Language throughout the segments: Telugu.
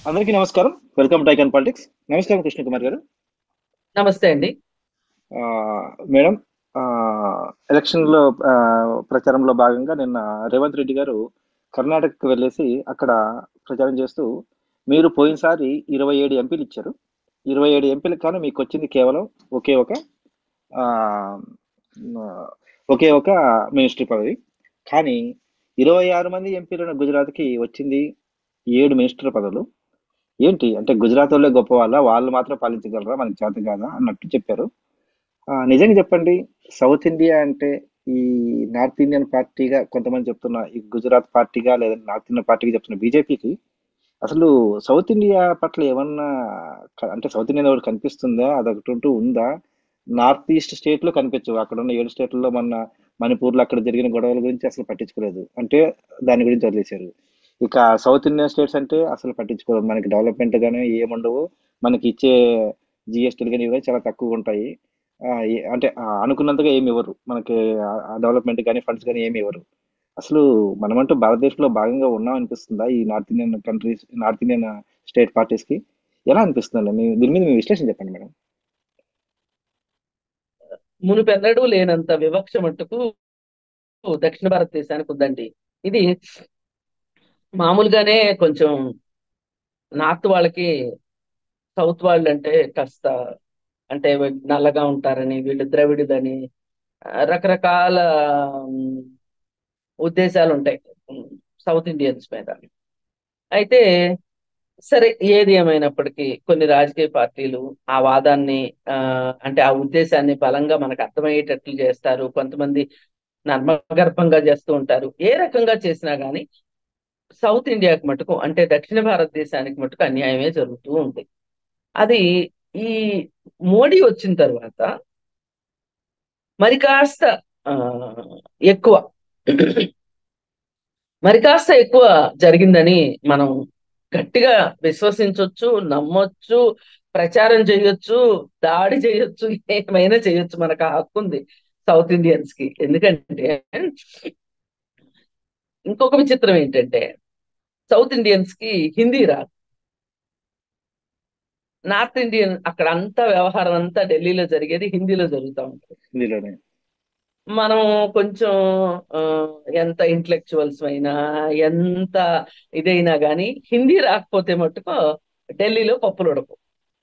అందరికీ నమస్కారం వెల్కమ్ టు ఐకాన్ పాలిటిక్స్ నమస్కారం కృష్ణ కుమార్ గారు నమస్తే అండి ఆ, మేడం ఆ, ఎలక్షన్లో ఆ, ప్రచారంలో భాగంగా నిన్న రేవంత్ రెడ్డి గారు కర్ణాటకకు వెళ్ళేసి అక్కడ ప్రచారం చేస్తూ మీరు పోయినసారి ఇరవై ఏడు ఎంపీలు ఇచ్చారు ఇరవై ఏడు ఎంపీలకు కానీ మీకు వచ్చింది కేవలం ఒకే ఒక ఆ, ఒకే ఒక మినిస్ట్రీ పదవి కానీ ఇరవై ఆరు మంది ఎంపీలు ఉన్న గుజరాత్కి వచ్చింది ఏడు మినిస్టర్ పదవులు ఏంటి అంటే గుజరాత్ వాళ్ళే గొప్ప వాళ్ళ వాళ్ళు మాత్రం పాలించగలరా మనకి చేత కాదా అన్నట్టు చెప్పారు ఆ, నిజంగా చెప్పండి సౌత్ ఇండియా అంటే ఈ నార్త్ ఇండియన్ పార్టీగా కొంతమంది చెప్తున్న ఈ గుజరాత్ పార్టీగా లేదా నార్త్ ఇండియన్ పార్టీగా చెప్తున్న బీజేపీకి అసలు సౌత్ ఇండియా పట్ల ఏమన్నా క- అంటే సౌత్ ఇండియా ఒకటి కనిపిస్తుందా అదొకటి ఉంటూ ఉందా నార్త్ ఈస్ట్ స్టేట్ లో కనిపించవు అక్కడ ఉన్న ఏడు స్టేట్లలో మన మణిపూర్లో అక్కడ జరిగిన గొడవల గురించి అసలు పట్టించుకోలేదు అంటే దాని గురించి వదిలేశారు ఇక సౌత్ ఇండియన్ స్టేట్స్ అంటే అసలు పట్టించుకోలేదు మనకి డెవలప్మెంట్ గానీ ఏముండవు మనకి ఇచ్చే జిఎస్టీలు కానీ ఇవి చాలా తక్కువ ఉంటాయి ఆ, ఏ- అంటే ఆ, అనుకున్నంతగా ఏమి ఇవ్వరు మనకి డెవలప్మెంట్ కానీ ఫండ్స్ కానీ ఏమి ఇవ్వరు అసలు మనమంటూ భారతదేశంలో భాగంగా ఉన్నాం అనిపిస్తుందా ఈ north Indian countries north Indian state parties కి ఎలా అనిపిస్తుందండి మీ దీని మీద మీ విశ్లేషణ చెప్పండి మేడం మునుపెన్నడూ లేనంత వివక్ష మట్టుకు దక్షిణ భారతదేశానికి ఉందండి ఇది మామూలుగానే కొంచెం నార్త్ వాళ్ళకి సౌత్ వాళ్ళు అంటే కాస్త అంటే వీళ్ళు నల్లగా ఉంటారని వీళ్ళు ద్రవిడుదని ఆ, రకరకాల ఉమ్, ఉద్దేశాలు ఉంటాయి ఉమ్, సౌత్ ఇండియన్స్ మీద అయితే సరే ఏది ఏమైనప్పటికీ కొన్ని రాజకీయ పార్టీలు ఆ వాదాన్ని ఆ, అంటే ఆ ఉద్దేశాన్ని బలంగా మనకు అర్థమయ్యేటట్లు చేస్తారు కొంతమంది నర్మగర్భంగా చేస్తూ ఉంటారు ఏ రకంగా చేసినా గానీ సౌత్ ఇండియాకి మటుకు అంటే దక్షిణ భారతదేశానికి మటుకు అన్యాయమే జరుగుతూ ఉంది అది ఈ మోడీ వచ్చిన తర్వాత మరి కాస్త ఆ, ఎక్కువ మరి కాస్త ఎక్కువ జరిగిందని మనం గట్టిగా విశ్వసించవచ్చు నమ్మొచ్చు ప్రచారం చేయొచ్చు దాడి చేయొచ్చు ఏమైనా చేయొచ్చు మనకు ఆ హక్కు ఉంది సౌత్ ఇండియన్స్ కి ఎందుకంటే ఇంకొక విచిత్రం ఏంటంటే సౌత్ ఇండియన్స్ కి హిందీ రాదు నార్త్ ఇండియన్ అక్కడ అంతా వ్యవహారం అంతా ఢిల్లీలో జరిగేది హిందీలో జరుగుతూ ఉంటుంది ఇందులోనే మనం కొంచెం ఆ, ఎంత ఇంటలెక్చువల్స్ అయినా ఎంత ఇదైనా కానీ హిందీ రాకపోతే మట్టుకు ఢిల్లీలో పప్పులు ఉడకు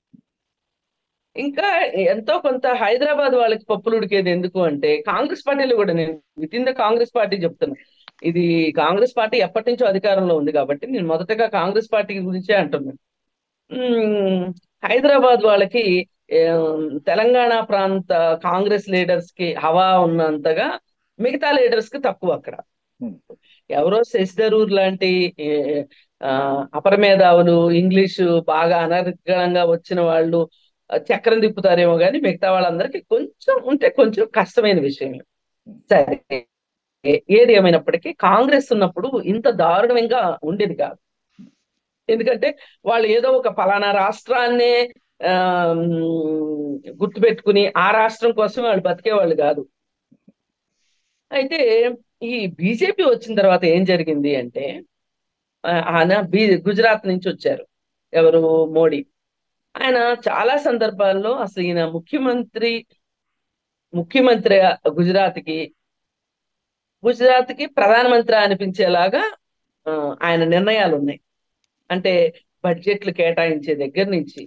ఇంకా ఎంతో కొంత హైదరాబాద్ వాళ్ళకి పప్పులు ఉడికేది ఎందుకు అంటే కాంగ్రెస్ పార్టీలో కూడా నేను with in the Congress party చెప్తున్నా ఇది కాంగ్రెస్ పార్టీ ఎప్పటి నుంచో అధికారంలో ఉంది కాబట్టి నేను మొదటగా కాంగ్రెస్ పార్టీ గురించే అంటున్నాను ఉమ్, హైదరాబాద్ వాళ్ళకి ఏం, తెలంగాణ ప్రాంత కాంగ్రెస్ లీడర్స్ కి హవా ఉన్నంతగా మిగతా లీడర్స్ కి తక్కువ అక్కడ Hmm. ఎవరో శశి థరూర్ లాంటి ఏ, ఆ, అపర మేధావులు ఇంగ్లీషు బాగా అనర్గళంగా వచ్చిన వాళ్ళు ఆ, చక్రం తిప్పుతారేమో కానీ మిగతా వాళ్ళందరికీ కొంచెం ఉంటే కొంచెం కష్టమైన విషయం సరే ఏ- ఏది ఏమైనప్పటికీ కాంగ్రెస్ ఉన్నప్పుడు ఇంత దారుణంగా ఉండేది కాదు ఎందుకంటే వాళ్ళు ఏదో ఒక ఫలానా రాష్ట్రాన్నే ఆ, మ్, గుర్తుపెట్టుకుని ఆ రాష్ట్రం కోసం వాళ్ళు బతికేవాళ్ళు కాదు అయితే ఈ బీజేపీ వచ్చిన తర్వాత ఏం జరిగింది అంటే ఆ, ఆయన బీ గుజరాత్ నుంచి వచ్చారు ఎవరు మోడీ ఆయన చాలా సందర్భాల్లో అసలు ఈయన ముఖ్యమంత్రి ముఖ్యమంత్రి గుజరాత్కి గుజరాత్కి ప్రధానమంత్రి అనిపించేలాగా ఆ, ఆయన నిర్ణయాలు ఉన్నాయి అంటే బడ్జెట్లు కేటాయించే దగ్గర నుంచి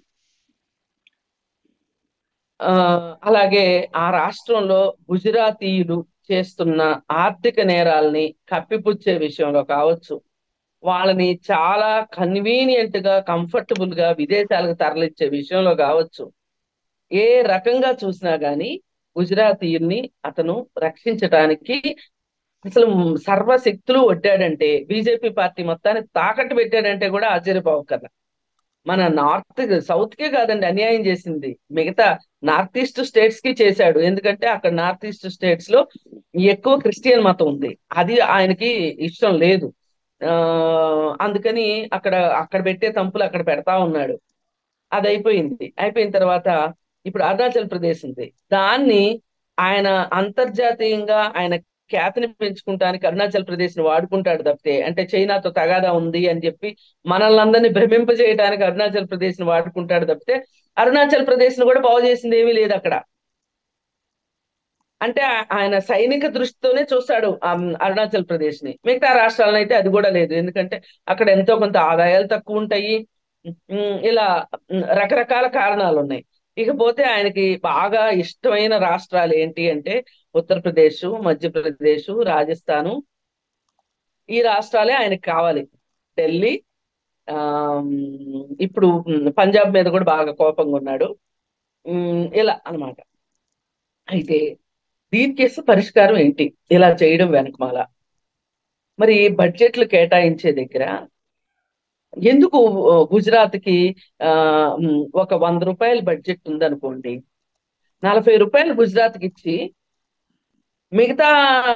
ఆ అలాగే ఆ రాష్ట్రంలో గుజరాతీయులు చేస్తున్న ఆర్థిక నేరాల్ని కప్పిపుచ్చే విషయంలో కావచ్చు వాళ్ళని చాలా కన్వీనియంట్ గా కంఫర్టబుల్ గా విదేశాలకు తరలించే విషయంలో కావచ్చు ఏ రకంగా చూసినా గానీ గుజరాతీయుల్ని అతను రక్షించటానికి అసలు సర్వశక్తులు ఒడ్డాడంటే బీజేపీ పార్టీ మొత్తాన్ని తాకట్టు పెట్టాడంటే కూడా ఆశ్చర్యపోవక్కర్ల మన నార్త్ సౌత్ కే కాదండి అన్యాయం చేసింది మిగతా నార్త్ ఈస్ట్ స్టేట్స్ కి చేశాడు ఎందుకంటే అక్కడ నార్త్ ఈస్ట్ స్టేట్స్ లో ఎక్కువ క్రిస్టియన్ మతం ఉంది అది ఆయనకి ఇష్టం లేదు ఆ అందుకని అక్కడ అక్కడ పెట్టే తంపులు అక్కడ పెడతా ఉన్నాడు అది అయిపోయింది అయిపోయిన తర్వాత ఇప్పుడు అరుణాచల్ ప్రదేశ్ ఉంది దాన్ని ఆయన అంతర్జాతీయంగా ఆయన ఖ్యాతిని పెంచుకుంటానికి అరుణాచల్ ప్రదేశ్ ని వాడుకుంటాడు తప్పితే అంటే చైనాతో తగాదా ఉంది అని చెప్పి మనల్ని అందరినీ భ్రమింపజేయడానికి అరుణాచల్ ప్రదేశ్ ని వాడుకుంటాడు తప్పితే అరుణాచల్ ప్రదేశ్ ని కూడా బాగు చేసింది ఏమీ లేదు అక్కడ అంటే ఆ- ఆయన సైనిక దృష్టితోనే చూస్తాడు ఆ అరుణాచల్ ప్రదేశ్ ని మిగతా రాష్ట్రాలను అయితే అది కూడా లేదు ఎందుకంటే అక్కడ ఎంతో కొంత ఆదాయాలు తక్కువ ఉంటాయి ఉమ్, ఇలా ఉమ్, రకరకాల కారణాలు ఉన్నాయి ఇకపోతే ఆయనకి బాగా ఇష్టమైన రాష్ట్రాలు ఏంటి అంటే ఉత్తరప్రదేశ్ మధ్యప్రదేశ్ రాజస్థాను ఈ రాష్ట్రాలే ఆయనకి కావాలి ఢిల్లీ ఆ ఇప్పుడు ఉమ్, పంజాబ్ మీద కూడా బాగా కోపంగా ఉన్నాడు ఉమ్, ఇలా అన్నమాట అయితే దీనికి అసలు పరిష్కారం ఏంటి ఇలా చేయడం వెనకమాల మరి బడ్జెట్లు కేటాయించే దగ్గర ఎందుకు ఆ, గుజరాత్కి ఆ ఉమ్, ఒక వంద రూపాయల బడ్జెట్ ఉందనుకోండి నలభై రూపాయలు గుజరాత్కి ఇచ్చి మిగతా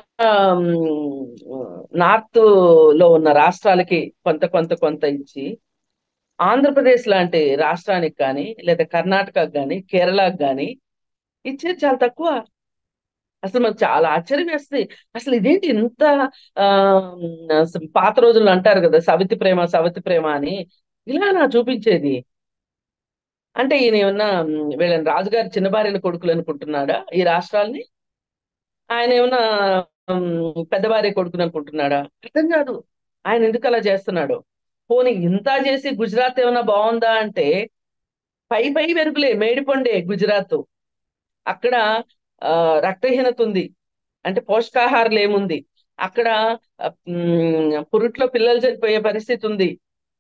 నార్త్ లో ఉన్న రాష్ట్రాలకి కొంత కొంత కొంత ఇచ్చి ఆంధ్రప్రదేశ్ లాంటి రాష్ట్రానికి కానీ లేదా కర్ణాటకకు కానీ కేరళకు కానీ ఇచ్చేది చాలా తక్కువ అసలు మనకు చాలా ఆశ్చర్యం వేస్తుంది అసలు ఇదేంటి ఇంత ఆ అసలు పాత రోజుల్లో అంటారు కదా సవితి ప్రేమ సవితి ప్రేమ అని ఇలా నా చూపించేది అంటే ఈయన ఏమన్నా ఉమ్, వీళ్ళని రాజుగారి చిన్న భార్యల కొడుకులు అనుకుంటున్నాడా ఈ రాష్ట్రాల్ని ఆయన ఏమన్నా ఉమ్, పెద్ద భార్య కొడుకుని అనుకుంటున్నాడా అర్థం కాదు ఆయన ఎందుకు అలా చేస్తున్నాడు పోనీ ఇంత చేసి గుజరాత్ ఏమన్నా బాగుందా అంటే పై పై వెరుపులే మేడిపండే గుజరాత్ అక్కడ ఆ, రక్తహీనత ఉంది అంటే పోషకాహారాలు ఏముంది అక్కడ ఆ, ఉమ్, పురుట్లో పిల్లలు చనిపోయే పరిస్థితి ఉంది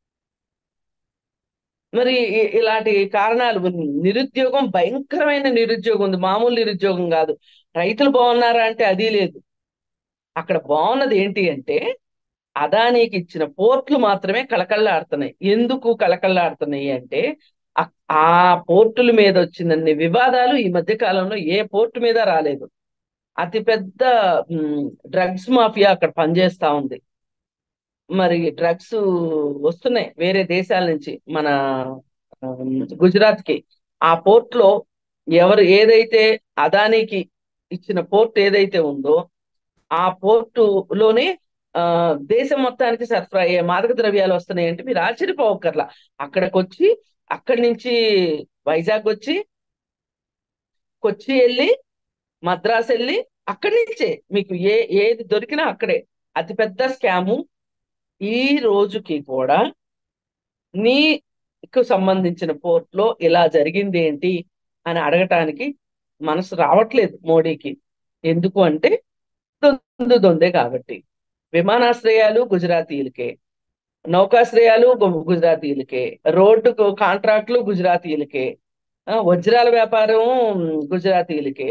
మరి ఇ- ఇలాంటి కారణాలు ఉన్- నిరుద్యోగం భయంకరమైన నిరుద్యోగం ఉంది మామూలు నిరుద్యోగం కాదు రైతులు బాగున్నారా అంటే అది లేదు అక్కడ బాగున్నది ఏంటి అంటే అదానీకి ఇచ్చిన పోర్ట్లు మాత్రమే కళకళలాడుతున్నాయి ఎందుకు కళకళలాడుతున్నాయి అంటే ఆ- ఆ పోర్టుల మీద వచ్చినన్ని వివాదాలు ఈ మధ్య కాలంలో ఏ పోర్టు మీద రాలేదు అతిపెద్ద డ్రగ్స్ మాఫియా అక్కడ పనిచేస్తా ఉంది మరి డ్రగ్స్ వస్తున్నాయి వేరే దేశాల నుంచి మన గుజరాత్ కి ఆ పోర్ట్ లో ఎవరు ఏదైతే అదానికి ఇచ్చిన పోర్ట్ ఏదైతే ఉందో ఆ పోర్టు లోనే ఆ దేశం మొత్తానికి సరఫరా అయ్యే మాదక ద్రవ్యాలు వస్తున్నాయంటే మీరు ఆశ్చర్యపోవక్కర్లా అక్కడికి వచ్చి అక్కడి నుంచి వైజాగ్ వచ్చి కొచ్చి వెళ్ళి మద్రాసు వెళ్ళి అక్కడి నుంచే మీకు ఏ ఏది దొరికినా అక్కడే అతిపెద్ద స్కాము ఈ రోజుకి కూడా నీకు సంబంధించిన పోర్ట్ లో ఇలా జరిగింది ఏంటి అని అడగటానికి మనసు రావట్లేదు మోడీకి ఎందుకు అంటే దొందు దొందే కాబట్టి విమానాశ్రయాలు గుజరాతీయులకే నౌకాశ్రయాలు గు- గుజరాతీయులకే రోడ్డు కాంట్రాక్టులు గుజరాతీయులకే ఆ, వజ్రాల వ్యాపారం గుజరాతీయులకే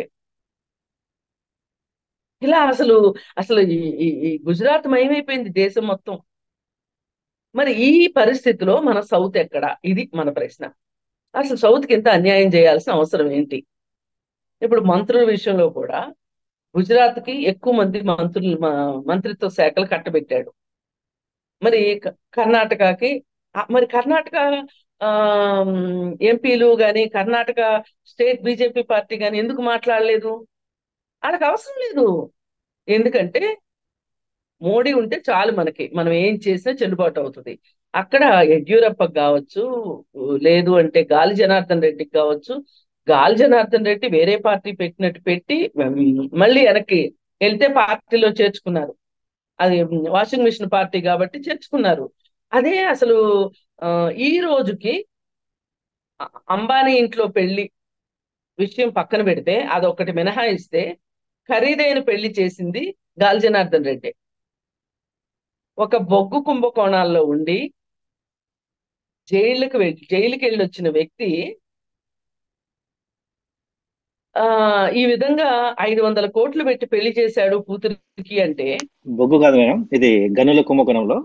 ఇలా అసలు అసలు ఈ ఈ- ఈ గుజరాత్ మయమైపోయింది దేశం మొత్తం మరి ఈ పరిస్థితిలో మన సౌత్ ఎక్కడ ఇది మన ప్రశ్న అసలు సౌత్కి ఇంత అన్యాయం చేయాల్సిన అవసరం ఏంటి ఇప్పుడు మంత్రుల విషయంలో కూడా గుజరాత్కి ఎక్కువ మంది మంత్రులు మ- మంత్రిత్వ శాఖలు కట్టబెట్టాడు మరి క- కర్ణాటకకి ఆ, మరి కర్ణాటక ఎంపీలు గాని కర్ణాటక స్టేట్ బీజేపీ పార్టీ గాని ఎందుకు మాట్లాడలేదు వాళ్ళకి అవసరం లేదు ఎందుకంటే మోడీ ఉంటే చాలు మనకి మనం ఏం చేసినా చెల్లుబాటు అవుతుంది అక్కడ యడ్యూరప్పకి కావచ్చు లేదు అంటే గాలి జనార్దన్ రెడ్డికి కావచ్చు గాలి జనార్దన్ రెడ్డి వేరే పార్టీ పెట్టినట్టు పెట్టి ఉమ్, మళ్ళీ వెనక్కి వెళ్తే పార్టీలో చేర్చుకున్నారు అది వాషింగ్ మిషన్ పార్టీ కాబట్టి చేర్చుకున్నారు అదే అసలు ఆ, ఈ రోజుకి అ- అంబానీ ఇంట్లో పెళ్లి విషయం పక్కన పెడితే అదొకటి మినహాయిస్తే ఖరీదైన పెళ్లి చేసింది గాలి జనార్దన్ రెడ్డి ఒక బొగ్గు కుంభకోణాల్లో ఉండి జైళ్ళకి వెళ్ళి జైలుకి వెళ్ళి వచ్చిన వ్యక్తి ఆ ఈ విధంగా ఐదు వందల కోట్లు పెట్టి పెళ్లి చేశాడు కూతురికి అంటే బొగ్గు కాదు మేడం ఇది గనుల కుంభకోణంలో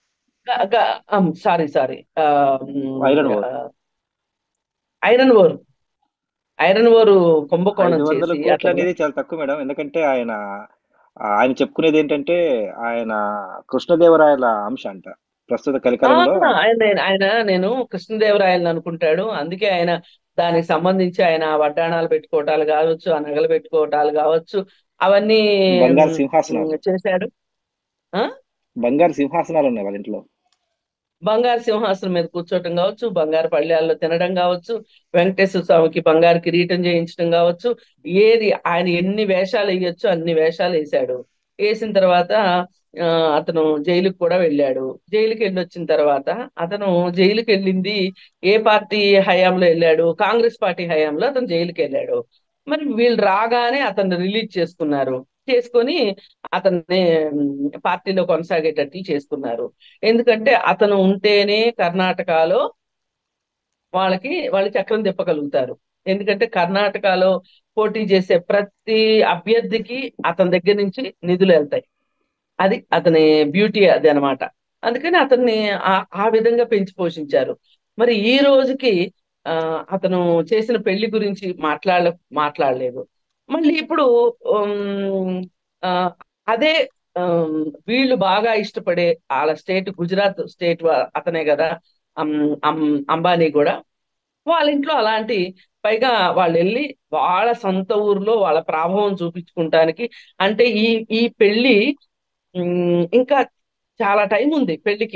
sorry sorry iron ore iron ore iron ore కుంభకోణం ఐదు వందల చేసి కోట్లు అతను అనేది చాలా తక్కువ మేడం ఎందుకంటే ఆయన ఆ, ఆయన చెప్పుకునేది ఏంటంటే ఆయన కృష్ణదేవరాయల అంశ అంట ప్రస్తుత ఆ, కలికాలంలో ఆయన ఆయన నేను కృష్ణదేవరాయలను అనుకుంటాడు అందుకే ఆయన దానికి సంబంధించి ఆయన ఆ వడ్డాణాలు పెట్టుకోవటాలు కావచ్చు ఆ నగలు పెట్టుకోవటాలు కావచ్చు అవన్నీ బంగారు ఉమ్, సింహాసనాలు చేశాడు ఆ బంగారు సింహాసనాలు ఉన్నాయి వాళ్ళ ఇంట్లో బంగారు సింహాసనం మీద కూర్చోవటం కావచ్చు బంగారు పళ్ళాల్లో తినడం కావచ్చు వెంకటేశ్వర స్వామికి బంగారు కిరీటం చేయించడం కావచ్చు ఏది ఆయన ఎన్ని వేషాలు వేయొచ్చు అన్ని వేషాలు వేశాడు వేసిన తర్వాత ఆ, అతను జైలుకి కూడా వెళ్ళాడు జైలుకి వెళ్ళి వచ్చిన తర్వాత అతను జైలుకి వెళ్ళింది ఏ పార్టీ హయాంలో వెళ్ళాడు కాంగ్రెస్ పార్టీ హయాంలో అతను జైలుకి వెళ్ళాడు మరి వీళ్ళు రాగానే అతన్ని రిలీజ్ చేసుకున్నారు చేసుకొని అతన్ని ఉమ్, పార్టీలో కొనసాగేటట్లు చేసుకున్నారు ఎందుకంటే అతను ఉంటేనే కర్ణాటకలో వాళ్ళకి వాళ్ళు చక్రం తిప్పగలుగుతారు ఎందుకంటే కర్ణాటకలో పోటీ చేసే ప్రతి అభ్యర్థికి అతని దగ్గర నుంచి నిధులు వెళ్తాయి అది అతని బ్యూటీ అది అన్నమాట అందుకని అతన్ని ఆ ఆ విధంగా పెంచి పోషించారు మరి ఈ రోజుకి ఆ అతను చేసిన పెళ్లి గురించి మాట్లాడ మాట్లాడలేదు మళ్ళీ ఇప్పుడు ఉమ్, ఆ, అదే ఉమ్, వీళ్ళు బాగా ఇష్టపడే వాళ్ళ స్టేట్ గుజరాత్ స్టేట్ వా- అతనే కదా అమ్, అమ్, అంబానీ కూడా వాళ్ళ ఇంట్లో అలాంటి పైగా వాళ్ళు వెళ్ళి వాళ్ళ సొంత ఊర్లో వాళ్ళ ప్రభావం చూపించుకుంటానికి అంటే ఈ ఈ పెళ్లి ఉమ్, ఇంకా చాలా టైం ఉంది పెళ్లికి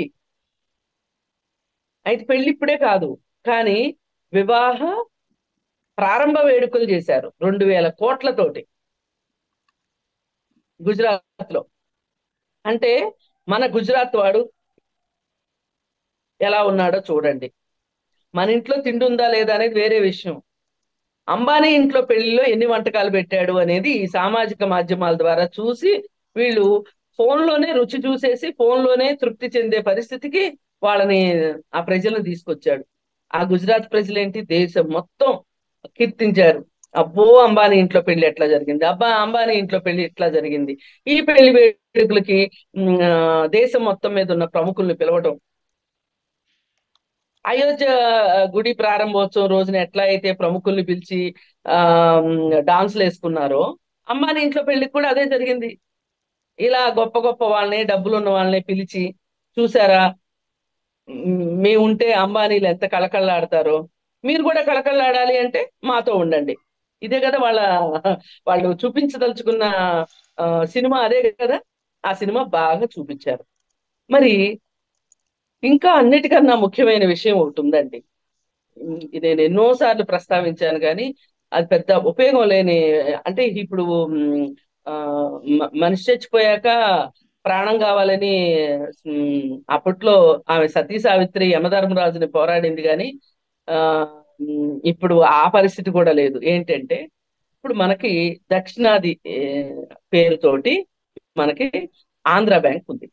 అయితే పెళ్లి ఇప్పుడే కాదు కానీ వివాహ ప్రారంభ వేడుకలు చేశారు రెండు వేల కోట్లతోటి గుజరాత్ లో అంటే మన గుజరాత్ వాడు ఎలా ఉన్నాడో చూడండి మన ఇంట్లో తిండి ఉందా లేదా అనేది వేరే విషయం అంబానీ ఇంట్లో పెళ్లిలో ఎన్ని వంటకాలు పెట్టాడు అనేది ఈ సామాజిక మాధ్యమాల ద్వారా చూసి వీళ్ళు ఫోన్లోనే రుచి చూసేసి ఫోన్లోనే తృప్తి చెందే పరిస్థితికి వాళ్ళని ఆ ప్రజలను తీసుకొచ్చాడు ఆ గుజరాత్ ప్రజలేంటి దేశం మొత్తం కీర్తించారు అబ్బో అంబానీ ఇంట్లో పెళ్లి ఎట్లా జరిగింది అబ్బా అంబానీ ఇంట్లో పెళ్లి ఎట్లా జరిగింది ఈ పెళ్లి వేడుకలకి ఉమ్, ఆ, దేశం మొత్తం మీద ఉన్న ప్రముఖుల్ని పిలవటం అయోధ్య గుడి ప్రారంభోత్సవం రోజున ఎట్లా అయితే ప్రముఖుల్ని పిలిచి ఆ డాన్సులు వేసుకున్నారో అంబానీ ఇంట్లో పెళ్లికి కూడా అదే జరిగింది ఇలా గొప్ప గొప్ప వాళ్ళని డబ్బులు ఉన్న వాళ్ళని పిలిచి చూసారా మ్, మేము ఉంటే అంబానీలు ఎంత కళకళలాడతారో మీరు కూడా కళకళలాడాలి అంటే మాతో ఉండండి ఇదే కదా వాళ్ళ వాళ్ళు చూపించదలుచుకున్న ఆ, సినిమా అదే కదా ఆ సినిమా బాగా చూపించారు మరి ఇంకా అన్నిటికన్నా ముఖ్యమైన విషయం ఒకటి ఉందండి ఉమ్, ఇది నేను ఎన్నోసార్లు ప్రస్తావించాను కానీ అది పెద్ద ఉపయోగం లేని అంటే ఇప్పుడు ఉమ్, ఆ, మ- మనిషి చచ్చిపోయాక ప్రాణం కావాలని ఉమ్, అప్పట్లో ఆమె సతీ సావిత్రి యమధర్మరాజుని పోరాడింది కానీ ఆ ఉమ్, ఇప్పుడు ఆ పరిస్థితి కూడా లేదు ఏంటంటే ఇప్పుడు మనకి దక్షిణాది ఏ, పేరుతోటి మనకి ఆంధ్ర బ్యాంక్ ఉంది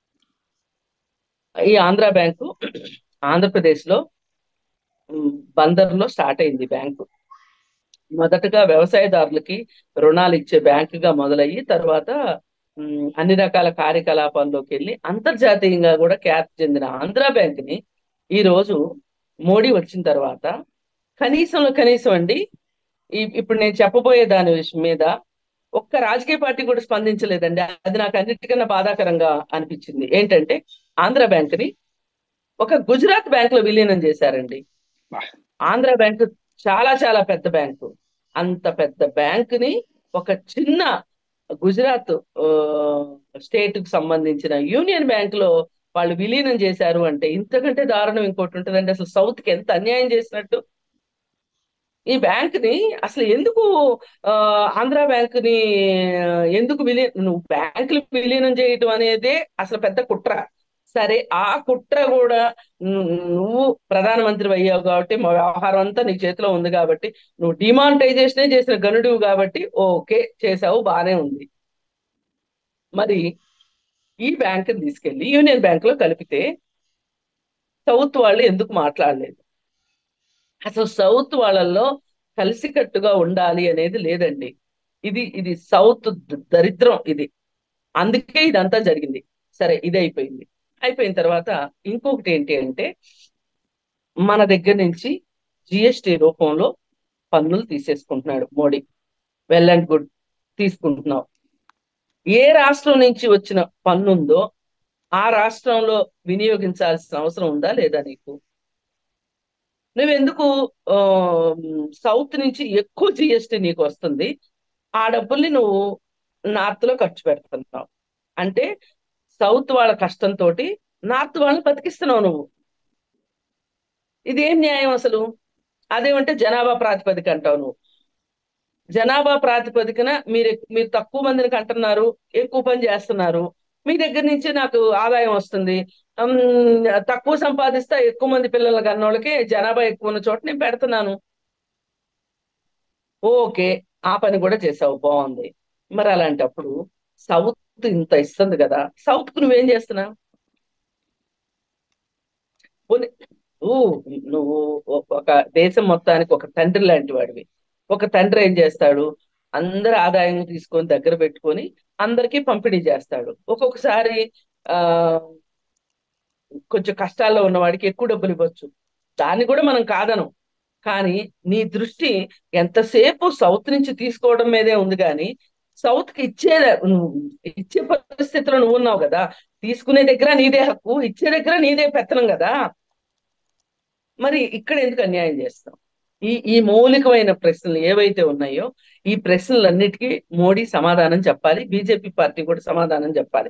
ఈ ఆంధ్ర బ్యాంకు ఆంధ్రప్రదేశ్ లో ఉమ్, బందర్లో స్టార్ట్ అయింది బ్యాంకు మొదటగా వ్యవసాయదారులకి రుణాలు ఇచ్చే బ్యాంకుగా మొదలయ్యి తర్వాత ఉమ్, అన్ని రకాల కార్యకలాపాల్లోకి వెళ్ళి అంతర్జాతీయంగా కూడా ఖ్యాతి చెందిన ఆంధ్ర బ్యాంక్ని ఈ రోజు మోడీ వచ్చిన తర్వాత కనీసంలో కనీసం అండి ఈ ఇప్పుడు నేను చెప్పబోయే దాని విషయం మీద ఒక్క రాజకీయ పార్టీ కూడా స్పందించలేదండి అది నాకు అన్నిటికన్నా బాధాకరంగా అనిపించింది ఏంటంటే ఆంధ్ర బ్యాంక్ని ఒక గుజరాత్ బ్యాంక్ లో విలీనం చేశారండి బా. ఆంధ్ర బ్యాంక్ చాలా చాలా పెద్ద బ్యాంకు అంత పెద్ద బ్యాంకుని ఒక చిన్న గుజరాత్ స్టేట్ కు సంబంధించిన యూనియన్ బ్యాంక్ లో వాళ్ళు విలీనం చేశారు అంటే ఇంతకంటే దారుణం ఇంకోటి ఉంటుందండి అసలు సౌత్ కి ఎంత అన్యాయం చేసినట్టు ఈ బ్యాంక్ ని అసలు ఎందుకు ఆ, ఆంధ్ర బ్యాంక్ ని ఆ, ఎందుకు విలీనం నువ్వు బ్యాంకులు విలీనం చేయటం అనేదే అసలు పెద్ద కుట్ర సరే ఆ కుట్ర కూడా ను- నువ్వు ప్రధానమంత్రి అయ్యావు కాబట్టి మా వ్యవహారం అంతా నీ చేతిలో ఉంది కాబట్టి నువ్వు డిమానిటైజేషనే చేసిన గనుడివి కాబట్టి ఓకే చేసావు బానే ఉంది మరి ఈ బ్యాంక్ తీసుకెళ్లి యూనియన్ బ్యాంక్ లో కలిపితే సౌత్ వాళ్ళు ఎందుకు మాట్లాడలేదు అసలు సౌత్ వాళ్ళల్లో కలిసికట్టుగా ఉండాలి అనేది లేదండి ఇది ఇది సౌత్ ద- దరిద్రం ఇది అందుకే ఇదంతా జరిగింది సరే ఇది అయిపోయింది అయిపోయిన తర్వాత ఇంకొకటి ఏంటి అంటే మన దగ్గర నుంచి జిఎస్టి రూపంలో పన్నులు తీసేసుకుంటున్నాడు మోడీ వెల్ అండ్ గుడ్ తీసుకుంటున్నావు ఏ రాష్ట్రం నుంచి వచ్చిన పన్ను ఉందో ఆ రాష్ట్రంలో వినియోగించాల్సిన అవసరం ఉందా లేదా నీకు నువ్వెందుకు ఆ, సౌత్ నుంచి ఎక్కువ జిఎస్టి నీకు వస్తుంది ఆ డబ్బుల్ని నువ్వు నార్త్ లో ఖర్చు పెడుతున్నావు అంటే సౌత్ వాళ్ళ కష్టంతో నార్త్ వాళ్ళని బతికిస్తున్నావు నువ్వు ఇదేం న్యాయం అసలు అదేమంటే జనాభా ప్రాతిపదిక అంటావు నువ్వు జనాభా ప్రాతిపదికన మీరు మీరు తక్కువ మందిని కంటున్నారు ఎక్కువ పని చేస్తున్నారు మీ దగ్గర నుంచి నాకు ఆదాయం వస్తుంది ఉమ్, తక్కువ సంపాదిస్తా ఎక్కువ మంది పిల్లల కన్నోళ్ళకి జనాభా ఎక్కువ ఉన్న చోట నేను పెడుతున్నాను ఓకే ఆ పని కూడా చేసావు బాగుంది మరి అలాంటప్పుడు సౌత్ ఇంత ఇస్తుంది కదా సౌత్ కు నువ్వేం చేస్తున్నావు పోనీ, నువ్వు నువ్వు ఒక దేశం మొత్తానికి ఒక తండ్రి లాంటి వాడివి ఒక తండ్రి ఏం చేస్తాడు అందరి ఆదాయం తీసుకొని దగ్గర పెట్టుకొని అందరికీ పంపిణీ చేస్తాడు ఒక్కొక్కసారి ఆ కొంచెం కష్టాల్లో ఉన్నవాడికి ఎక్కువ డబ్బులు ఇవ్వచ్చు దాన్ని కూడా మనం కాదనం కానీ నీ దృష్టి ఎంతసేపు సౌత్ నుంచి తీసుకోవడం మీదే ఉంది కానీ సౌత్ కి ఇచ్చే నువ్వు ఇచ్చే పరిస్థితిలో నువ్వు ఉన్నావు కదా తీసుకునే దగ్గర నీదే హక్కు ఇచ్చే దగ్గర నీదే పెత్తనం కదా మరి ఇక్కడ ఎందుకు అన్యాయం చేస్తాం ఈ ఈ మౌలికమైన ప్రశ్నలు ఏవైతే ఉన్నాయో ఈ ప్రశ్నలన్నిటికీ మోడీ సమాధానం చెప్పాలి బీజేపీ పార్టీ కూడా సమాధానం చెప్పాలి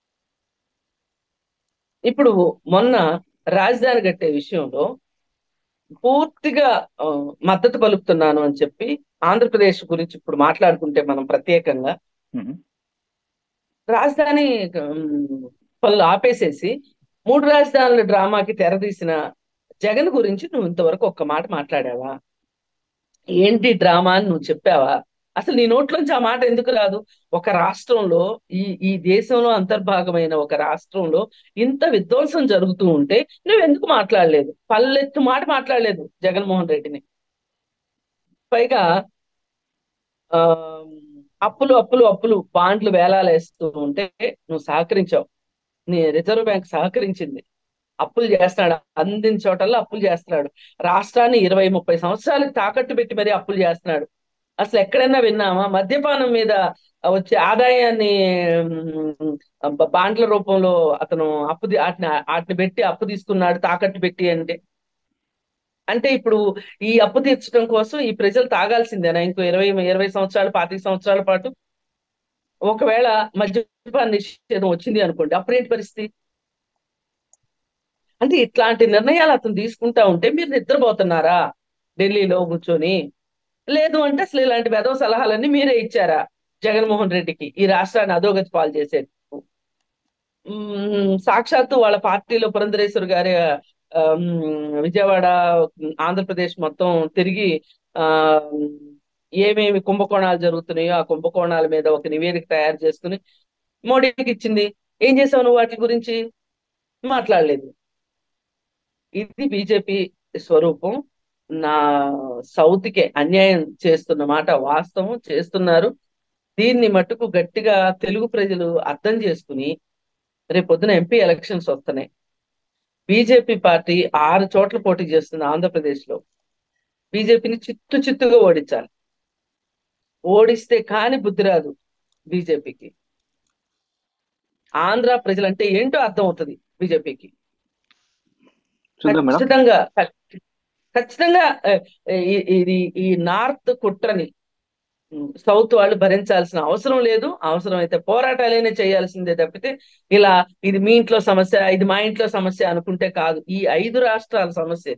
ఇప్పుడు మొన్న రాజధాని కట్టే విషయంలో పూర్తిగా ఆ, మద్దతు పలుకుతున్నాను అని చెప్పి ఆంధ్రప్రదేశ్ గురించి ఇప్పుడు మాట్లాడుకుంటే మనం ప్రత్యేకంగా ఉహు. రాజధాని ఉమ్, పనులు ఆపేసేసి మూడు రాజధానుల డ్రామాకి తెరదీసిన జగన్ గురించి నువ్వు ఇంతవరకు ఒక్క మాట మాట్లాడావా ఏంటి డ్రామా అని నువ్వు చెప్పావా అసలు నీ నోట్లోంచి ఆ మాట ఎందుకు రాదు ఒక రాష్ట్రంలో ఈ ఈ దేశంలో అంతర్భాగమైన ఒక రాష్ట్రంలో ఇంత విధ్వంసం జరుగుతూ ఉంటే నువ్వు ఎందుకు మాట్లాడలేదు పల్లెత్తు మాట మాట్లాడలేదు జగన్మోహన్ రెడ్డిని పైగా ఆ అప్పులు అప్పులు అప్పులు బాండ్లు వేలాలేస్తూ ఉంటే నువ్వు సహకరించావు నీ రిజర్వ్ బ్యాంక్ సహకరించింది అప్పులు చేస్తున్నాడు అందిన చోటల్లో అప్పులు చేస్తున్నాడు రాష్ట్రాన్ని ఇరవై ముప్పై సంవత్సరాలకు తాకట్టు పెట్టి మరీ అప్పులు చేస్తున్నాడు అసలు ఎక్కడైనా విన్నామా మద్యపానం మీద వచ్చే ఆదాయాన్ని ఉమ్, బ- బాండ్ల రూపంలో అతను అప్పు ది- వాటిని వాటిని పెట్టి అప్పు తీసుకున్నాడు తాకట్టు పెట్టి అంటే అంటే ఇప్పుడు ఈ అప్పు తీర్చడం కోసం ఈ ప్రజలు తాగాల్సిందేనా ఇంకో ఇరవై ఇరవై సంవత్సరాలు పాతిక సంవత్సరాల పాటు ఒకవేళ మద్యపాన నిషేధం వచ్చింది అనుకోండి అప్పుడేంటి పరిస్థితి అంటే ఇట్లాంటి నిర్ణయాలు అతను తీసుకుంటా ఉంటే మీరు నిద్రపోతున్నారా ఢిల్లీలో కూర్చొని లేదు అంటే అసలు ఇలాంటి వెధవ సలహాలన్నీ మీరే ఇచ్చారా జగన్మోహన్ రెడ్డికి ఈ రాష్ట్రాన్ని అధోగతి పాలు చేసే మ్మ్, సాక్షాత్తు వాళ్ళ పార్టీలో పురంధరేశ్వర్ గారి ఆ, మ్మ్, విజయవాడ ఆంధ్రప్రదేశ్ మొత్తం తిరిగి ఆ ఏమేమి కుంభకోణాలు జరుగుతున్నాయో ఆ కుంభకోణాల మీద ఒక నివేదిక తయారు చేసుకుని మోడీకి ఇచ్చింది ఏం చేసావు నువ్వు వాటి గురించి మాట్లాడలేదు ఇది బీజేపీ స్వరూపం నా సౌత్కే అన్యాయం చేస్తున్న మాట వాస్తవం చేస్తున్నారు దీన్ని మట్టుకు గట్టిగా తెలుగు ప్రజలు అర్థం చేసుకుని రేపొద్దున ఎంపీ ఎలక్షన్స్ వస్తున్నాయి బీజేపీ పార్టీ ఆరు చోట్ల పోటీ చేస్తుంది ఆంధ్రప్రదేశ్ లో బీజేపీని చిత్తు చిత్తుగా ఓడించాలి ఓడిస్తే కాని బుద్ధి రాదు బీజేపీకి ఆంధ్ర ప్రజలంటే ఏంటో అర్థం అవుతుంది బీజేపీకి చూద్దాం మేడం ఖచ్చితంగా ఖ- ఖచ్చితంగా ఆ, ఈ- ఇది ఈ నార్త్ కుట్రని ఉమ్, సౌత్ వాళ్ళు భరించాల్సిన అవసరం లేదు అవసరం అయితే పోరాటాలైనా చేయాల్సిందే తప్పితే ఇలా ఇది మీ ఇంట్లో సమస్య ఇది మా ఇంట్లో సమస్య అనుకుంటే కాదు ఈ ఐదు రాష్ట్రాల సమస్య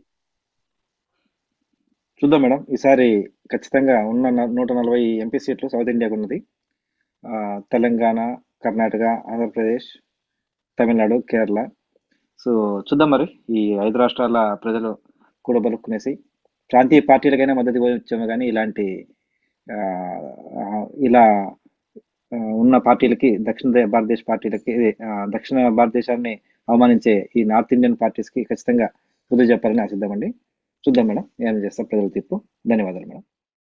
చూద్దాం మేడం ఈసారి ఖచ్చితంగా ఉన్న న- నూట నలభై ఎంపీ సీట్లు సౌత్ ఇండియాకు ఉన్నది ఆ, తెలంగాణ కర్ణాటక ఆంధ్రప్రదేశ్ తమిళనాడు కేరళ సో చూద్దాం మరి ఈ ఐదు రాష్ట్రాల ప్రజలు కూడబలుక్కునేసి ప్రాంతీయ పార్టీలకైనా మద్దతు ఇవ్వచ్చేమో కానీ ఇలాంటి ఆ, ఆ, ఇలా ఆ, ఉన్న పార్టీలకి దక్షిణ దే- భారతదేశ పార్టీలకి ఇది, ఆ, దక్షిణ భారతదేశాన్ని అవమానించే ఈ నార్త్ ఇండియన్ పార్టీస్కి ఖచ్చితంగా బుద్ధి చెప్పాలని ఆశిద్దామండి చూద్దాం మేడం ఏం చేస్తాం ప్రజల తీర్పు ధన్యవాదాలు మేడం